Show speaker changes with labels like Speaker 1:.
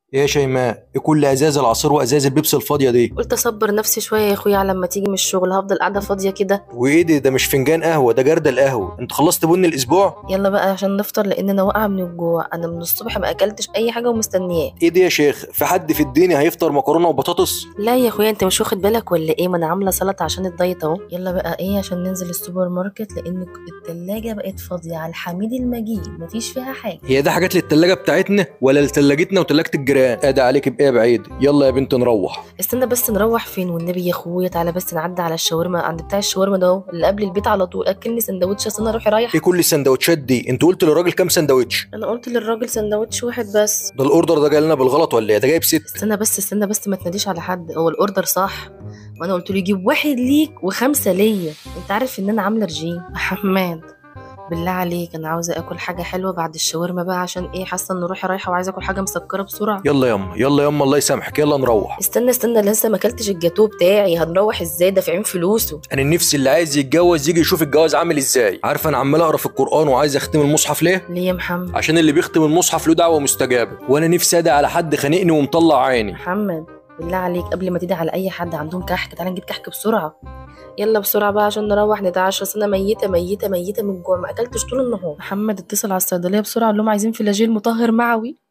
Speaker 1: ايه يا شيماء ايه كل ازاز العصير وازاز البيبسي الفاضيه دي
Speaker 2: قلت اصبر نفسي شويه يا اخويا على لما تيجي من الشغل هفضل قاعده فاضيه كده
Speaker 1: وايه ده ده مش فنجان قهوه ده جرد القهوه انت خلصت بن الاسبوع
Speaker 2: يلا بقى عشان نفطر لان انا واقعه من الجوع انا من الصبح ما اكلتش اي حاجه ومستنياه
Speaker 1: ايه ده يا شيخ في حد في الدنيا هيفطر مكرونه وبطاطس
Speaker 2: لا يا اخويا انت مش واخد بالك ولا ايه ما انا عامله سلطه عشان الدايت اهو يلا بقى ايه عشان ننزل السوبر ماركت لان التلاجة بقت فاضيه على الحميد المجيد مفيش فيها حاجه
Speaker 1: هي ده حاجات للتلاجة بتاعتنا ولا لتلاجتنا وتلاجة الجيران ادي عليك بايه يا بعيد يلا يا بنت نروح
Speaker 2: استنى بس نروح فين والنبي يا اخويا تعالى بس نعدي على الشاورما عند بتاع الشاورما ده اهو اللي قبل البيت على طول اكلني سندوتش اصل انا روحي رايح
Speaker 1: ايه كل السندوتشات دي انت قلت للراجل كام سندوتش
Speaker 2: انا قلت للراجل سندوتش واحد بس
Speaker 1: ده الاوردر ده جاي لنا بالغلط ولا ايه ده جايب ست
Speaker 2: استنى بس استنى بس ما تناديش على حد هو الاوردر صح وانا قلت له يجيب واحد ليك وخمسه ليا انت عارف ان انا عامله رجيم حماد بالله عليك انا عاوزه اكل حاجه حلوه بعد الشاورما بقى عشان ايه حاسه ان روحي رايحه وعايزه اكل حاجه مسكره بسرعه
Speaker 1: يلا ياما يلا ياما الله يسامحك يلا نروح
Speaker 2: استنى استنى لسه ما اكلتش الجاتوه بتاعي هنروح ازاي دافعين فلوسه
Speaker 1: انا نفسي اللي عايز يتجوز يجي يشوف الجواز عامل ازاي عارف انا عمال اقرا في القران وعايز اختم المصحف ليه
Speaker 2: ليه يا محمد
Speaker 1: عشان اللي بيختم المصحف له دعوه مستجابه وانا نفسي ادعي على حد خانقني ومطلع عيني
Speaker 2: محمد بالله عليك قبل ما تدعي على اي حد عندهم كحك تعالى نجيب كحك بسرعه يلا بسرعه بقى عشان نروح نتعشى أصل انا ميته ميته ميته من الجوع ما اكلتش طول النهار محمد اتصل على الصيدليه بسرعه قال لهم عايزين فلاجيل مطهر معوي